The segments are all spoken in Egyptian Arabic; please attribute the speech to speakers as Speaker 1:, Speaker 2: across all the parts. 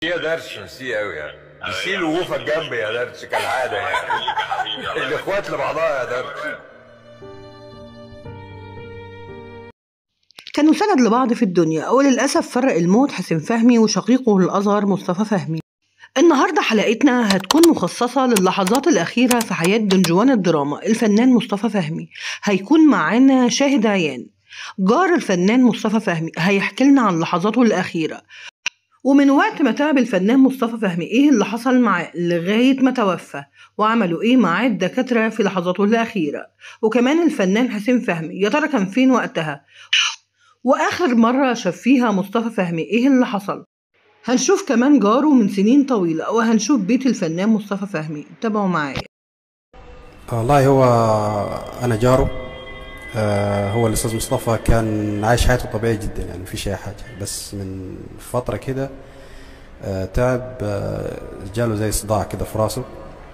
Speaker 1: يا درش نسيه قوي يعني نسيه وقوفك جنبي يا درش كالعاده يعني الاخوات لبعضها يا درش
Speaker 2: كانوا سند لبعض في الدنيا وللأسف فرق الموت حسين فهمي وشقيقه الأصغر مصطفى فهمي النهاردة حلقتنا هتكون مخصصة للحظات الأخيرة في حياة دنجوان الدراما الفنان مصطفى فهمي هيكون معانا شاهد عيان جار الفنان مصطفى فهمي هيحكي لنا عن لحظاته الأخيرة ومن وقت ما تعب الفنان مصطفى فهمي ايه اللي حصل معاه لغاية ما توفى وعملوا ايه معاه الدكاترة في لحظاته الأخيرة وكمان الفنان حسين فهمي يا ترى كان فين وقتها وآخر مرة شاف فيها مصطفى فهمي إيه اللي حصل هنشوف كمان جاره من سنين طويلة وهنشوف بيت الفنان مصطفى فهمي تابعوا معايا
Speaker 3: والله هو انا جاره آه، هو الاستاذ مصطفى كان عايش حياته طبيعيه جدا يعني مفيش اي حاجه بس من فتره كده آه، تعب آه، جاله زي صداع كده في راسه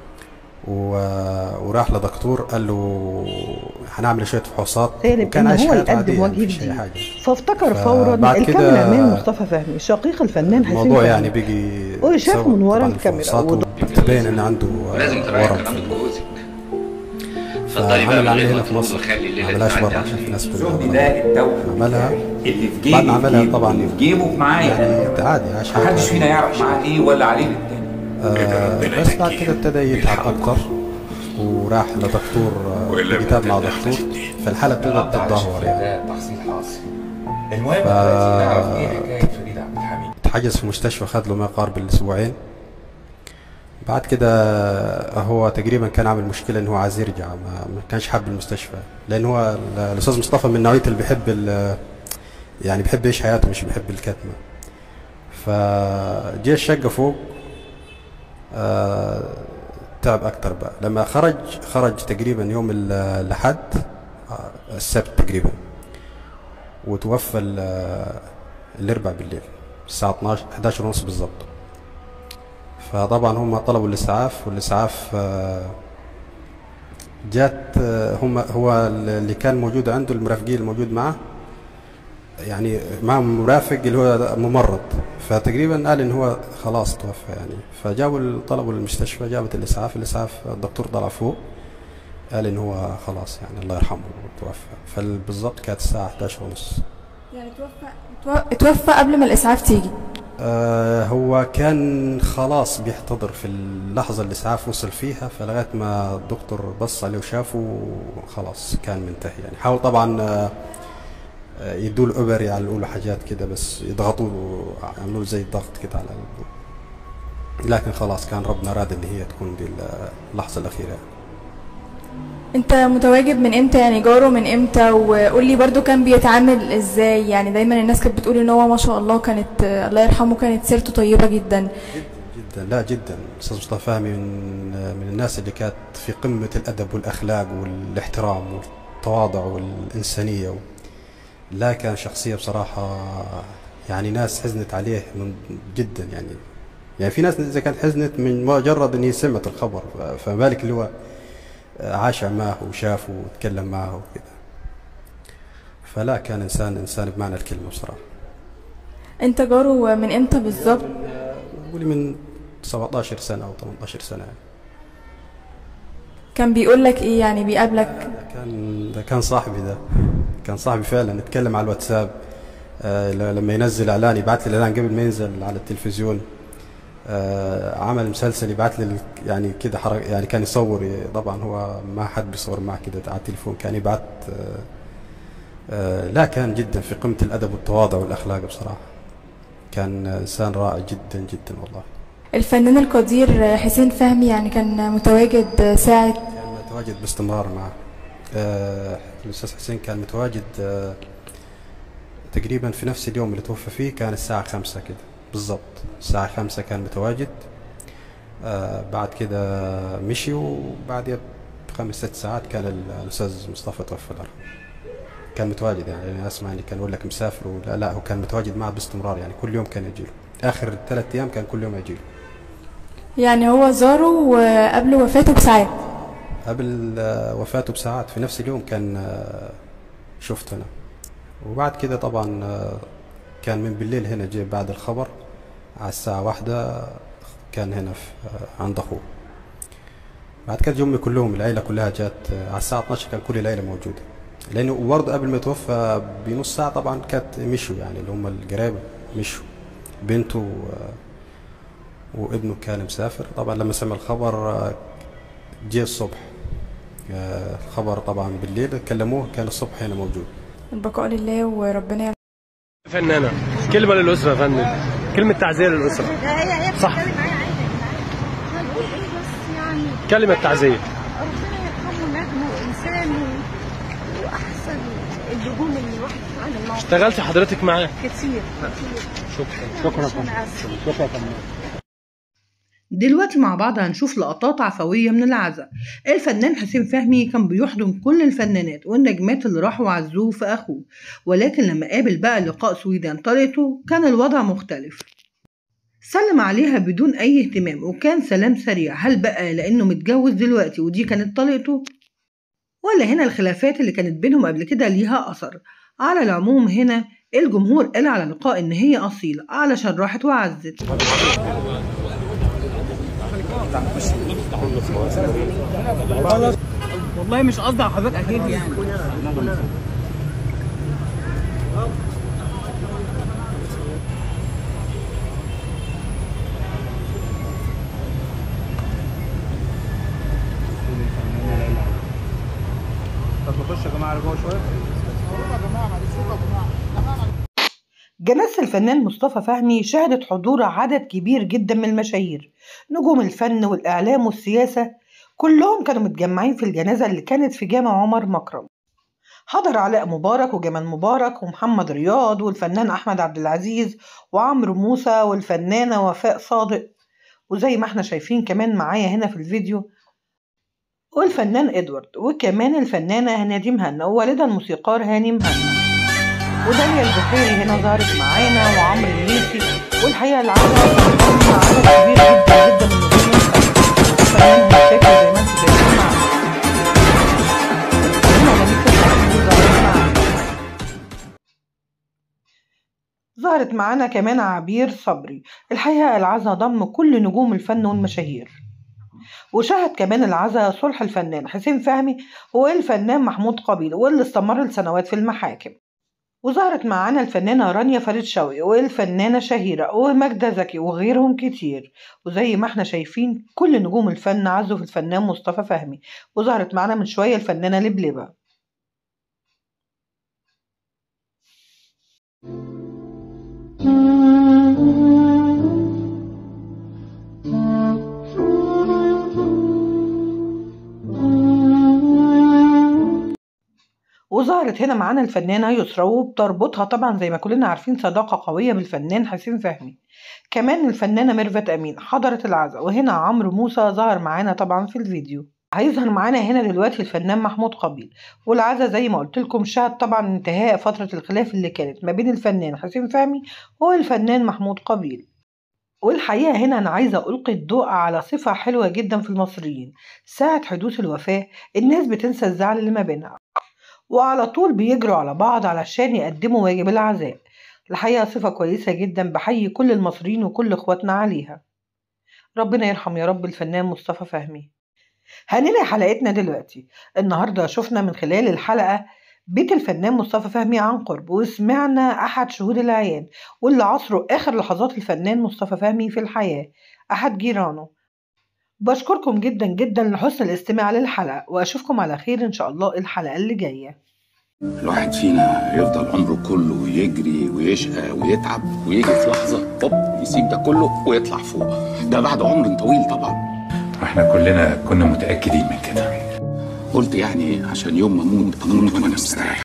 Speaker 3: و- وراح لدكتور قال له هنعمل شويه فحوصات
Speaker 2: سالم
Speaker 3: وكان
Speaker 2: إن
Speaker 3: عايش
Speaker 2: هو
Speaker 3: حياته
Speaker 2: يقدم
Speaker 3: عاديه
Speaker 2: وجه
Speaker 3: مفيش اي
Speaker 2: جديد
Speaker 3: حاجه
Speaker 2: فافتكر
Speaker 3: ف-
Speaker 2: فورا
Speaker 3: بعد كده
Speaker 2: الكاميرا من مصطفى فهمي شقيق الفنان حسين
Speaker 3: الموضوع
Speaker 2: فهمي
Speaker 3: يعني بيجي
Speaker 2: وشاف
Speaker 3: بسبب
Speaker 2: من ورا
Speaker 3: طبعاً
Speaker 2: الكاميرا
Speaker 3: الفحوصات
Speaker 2: وض-
Speaker 3: وتبين ان عنده
Speaker 4: لازم تراعي
Speaker 3: ورم
Speaker 4: كلام
Speaker 3: في
Speaker 4: جوزك اتفضلي بقى
Speaker 3: فعمل
Speaker 4: من
Speaker 3: عمليه
Speaker 4: غير
Speaker 3: هنا
Speaker 4: ما
Speaker 3: في
Speaker 4: تقول
Speaker 3: مصر
Speaker 4: وخلي
Speaker 3: ما
Speaker 4: الليله
Speaker 3: عملهاش
Speaker 4: تعدي
Speaker 3: بره عشان
Speaker 4: عليك.
Speaker 3: في ناس
Speaker 5: زوجي
Speaker 3: كلها
Speaker 5: ده التوأم
Speaker 3: عملها
Speaker 5: اللي في جيبي
Speaker 3: بعد ما عملها
Speaker 5: جيبه،
Speaker 3: طبعاً
Speaker 5: اللي في جيبه معايا
Speaker 3: يعني عادي عاش حياته
Speaker 5: محدش فينا يعرف معاه ايه ولا عليه للتاني
Speaker 3: آه، بس بعد كده ابتدى يتعب اكتر وراح لدكتور آه،
Speaker 1: وإلا
Speaker 3: في كتاب
Speaker 1: بنت
Speaker 3: مع
Speaker 1: اللي
Speaker 3: دكتور
Speaker 1: حسيتني.
Speaker 3: فالحاله ابتدت تتدهور يعني
Speaker 5: ده تحصيل حاصل المهم دلوقتي نعرف ايه حكايه فريد عبد الحميد
Speaker 3: اتحجز في مستشفى خد له ما يقارب الاسبوعين بعد كده هو تقريبا كان عامل مشكله ان هو عايز يرجع ما, ما كانش حابب المستشفى لان هو ال- الاستاذ مصطفى من نوعيه اللي بيحب ال- يعني بيحب يعيش حياته مش بيحب الكتمه فجه الشقه فوق آه، تعب اكتر بقى لما خرج خرج تقريبا يوم ال- الاحد آه، السبت تقريبا وتوفى ال- الاربع بالليل الساعه 12 11 ونص بالظبط فطبعا هم طلبوا الاسعاف والاسعاف آه، جات آه، هم هو اللي كان موجود عنده المرافقين الموجود معه يعني معه مرافق اللي هو ممرض فتقريبا قال ان هو خلاص توفى يعني فجابوا طلبوا المستشفى جابت الاسعاف الاسعاف الدكتور طلع فوق قال ان هو خلاص يعني الله يرحمه توفى فبالضبط كانت الساعه 11 ونص
Speaker 6: يعني توفى تو- توفى قبل ما الاسعاف تيجي
Speaker 3: آه هو كان خلاص بيحتضر في اللحظة اللي الإسعاف وصل فيها فلغاية ما الدكتور بص عليه وشافه خلاص كان منتهي يعني حاول طبعا آه آه، يدوا له إبر يعلقوا له حاجات كده بس يضغطوا له يعملوا له زي ضغط كده على قلبه لكن خلاص كان ربنا أراد إن هي تكون دي اللحظة الأخيرة يعني.
Speaker 6: انت متواجد من امتى يعني جاره من امتى وقول لي برضو كان بيتعامل ازاي يعني دايما الناس كانت بتقول ان هو ما شاء الله كانت آه، الله يرحمه كانت سيرته طيبة جدا
Speaker 3: جدا لا جدا استاذ مصطفى فهمي من من الناس اللي كانت في قمه الادب والاخلاق والاحترام والتواضع والانسانيه و... لا كان شخصيه بصراحه يعني ناس حزنت عليه من جدا يعني يعني في ناس اذا كانت حزنت من مجرد ان هي سمعت الخبر ف- فما بالك اللي هو عاش معه وشافه وتكلم معه وكذا فلا كان انسان انسان بمعنى الكلمه بصراحه
Speaker 6: انت جاره من امتى بالظبط
Speaker 3: قولي من 17 سنه او 18 سنه يعني.
Speaker 6: كان بيقول لك ايه يعني بيقابلك
Speaker 3: ده كان ده كان صاحبي ده كان صاحبي فعلا نتكلم على الواتساب آه ل- لما ينزل اعلان يبعث لي الاعلان قبل ما ينزل على التلفزيون آه عمل مسلسل يبعث لي ال- يعني كده حركة يعني كان يصور ي- طبعا هو ما حد بيصور معه كده على التليفون كان يبعث آه آه لا كان جدا في قمة الأدب والتواضع والأخلاق بصراحة كان إنسان رائع جدا جدا والله
Speaker 6: الفنان القدير آه، حسين فهمي يعني كان متواجد آه، ساعة
Speaker 3: كان متواجد باستمرار معه آه الأستاذ حسين كان متواجد آه تقريبا في نفس اليوم اللي توفى فيه كان الساعة خمسة كده بالضبط الساعة خمسة كان متواجد آه بعد كده مشي وبعد بخمس ست ساعات كان ال- الأستاذ مصطفى توفى الله يرحمه. كان متواجد يعني أنا أسمع اللي كان يقول لك مسافر ولا لا هو كان متواجد معه باستمرار يعني كل يوم كان يجيله آخر ثلاث أيام كان كل يوم يجيله
Speaker 6: يعني هو زاره آه، قبل وفاته بساعات
Speaker 3: قبل آه، وفاته بساعات في نفس اليوم كان آه، شفته أنا وبعد كده طبعا آه، كان من بالليل هنا جاي بعد الخبر على الساعة واحدة كان هنا في عند أخوه بعد كده أمي كلهم العيلة كلها جات على الساعة 12 كان كل العيلة موجودة لأنه برضه قبل ما يتوفى بنص ساعة طبعا كانت مشوا يعني اللي هم القرايب مشوا بنته و- وابنه كان مسافر طبعا لما سمع الخبر جه الصبح آه، الخبر طبعا بالليل كلموه كان الصبح هنا موجود
Speaker 6: البقاء لله وربنا يرحمه
Speaker 7: فنانة كلمة للأسرة يا فندم كلمة تعزية للأسرة صح
Speaker 8: هنقول ايه بس يعني
Speaker 7: كلمة تعزية
Speaker 8: ربنا يرحمه نجم وانسان و- واحسن النجوم اللي الواحد اتعامل معاهم
Speaker 7: اشتغلت حضرتك معاه
Speaker 8: كتير كتير
Speaker 7: شكرا شكرا
Speaker 8: أنا آسفة.
Speaker 7: شكرا يا فندم
Speaker 2: دلوقتي مع بعض هنشوف لقطات عفوية من العزاء الفنان حسين فهمي كان بيحضن كل الفنانات والنجمات اللي راحوا عزوه في أخوه ولكن لما قابل بقى لقاء سويدان طليقته كان الوضع مختلف سلم عليها بدون أي اهتمام وكان سلام سريع هل بقى لأنه متجوز دلوقتي ودي كانت طليقته ولا هنا الخلافات اللي كانت بينهم قبل كده ليها أثر على العموم هنا الجمهور قال على لقاء إن هي أصيلة علشان راحت وعزت
Speaker 9: والله مش قصدي على حضرتك اكيد يعني طب نخش يا جماعه لجوه شويه
Speaker 2: جنازة الفنان مصطفى فهمي شهدت حضور عدد كبير جدا من المشاهير نجوم الفن والإعلام والسياسة كلهم كانوا متجمعين في الجنازة اللي كانت في جامع عمر مكرم حضر علاء مبارك وجمال مبارك ومحمد رياض والفنان أحمد عبد العزيز وعمرو موسى والفنانة وفاء صادق وزي ما احنا شايفين كمان معايا هنا في الفيديو والفنان إدوارد وكمان الفنانة نديم هنا ووالدها الموسيقار هاني مهنا وداليا البحيري هنا ظهرت معانا وعمرو الليثي والحقيقه العدد كان عدد كبير جدا جدا من نجوم الفن الفنان هشاكي زي ما انتم شايفين معانا هنا ولميس الحكيم ظهرت معانا ظهرت معانا كمان عبير صبري الحقيقه العزا ضم كل نجوم الفن والمشاهير وشهد كمان العزا صلح الفنان حسين فهمي والفنان محمود قبيل واللي استمر لسنوات في المحاكم وظهرت معانا الفنانة رانيا فريد شوقي والفنانة شهيرة وماجدة زكي وغيرهم كتير وزي ما احنا شايفين كل نجوم الفن عزوا في الفنان مصطفى فهمي وظهرت معانا من شوية الفنانة لبلبة وظهرت هنا معانا الفنانة يسرا وبتربطها طبعا زي ما كلنا عارفين صداقة قوية بالفنان حسين فهمي كمان الفنانة ميرفت أمين حضرت العزاء وهنا عمرو موسى ظهر معانا طبعا في الفيديو هيظهر معانا هنا دلوقتي الفنان محمود قبيل والعزاء زي ما قلت لكم شهد طبعا انتهاء فترة الخلاف اللي كانت ما بين الفنان حسين فهمي والفنان محمود قبيل والحقيقة هنا أنا عايزة ألقي الضوء على صفة حلوة جدا في المصريين ساعة حدوث الوفاة الناس بتنسى الزعل اللي ما بينها وعلى طول بيجروا على بعض علشان يقدموا واجب العزاء الحقيقة صفة كويسة جدا بحيي كل المصريين وكل اخواتنا عليها ربنا يرحم يا رب الفنان مصطفى فهمي هننهي حلقتنا دلوقتي النهاردة شفنا من خلال الحلقة بيت الفنان مصطفى فهمي عن قرب وسمعنا أحد شهود العيان واللي عصروا آخر لحظات الفنان مصطفى فهمي في الحياة أحد جيرانه بشكركم جدا جدا لحسن الاستماع للحلقة وأشوفكم على خير إن شاء الله الحلقة اللي جاية
Speaker 10: الواحد فينا يفضل عمره كله يجري ويشقى ويتعب ويجي في لحظة هوب يسيب ده كله ويطلع فوق ده بعد عمر طويل طبعا
Speaker 5: واحنا كلنا كنا متأكدين من كده
Speaker 10: قلت يعني عشان يوم ما اموت اموت وانا مستريح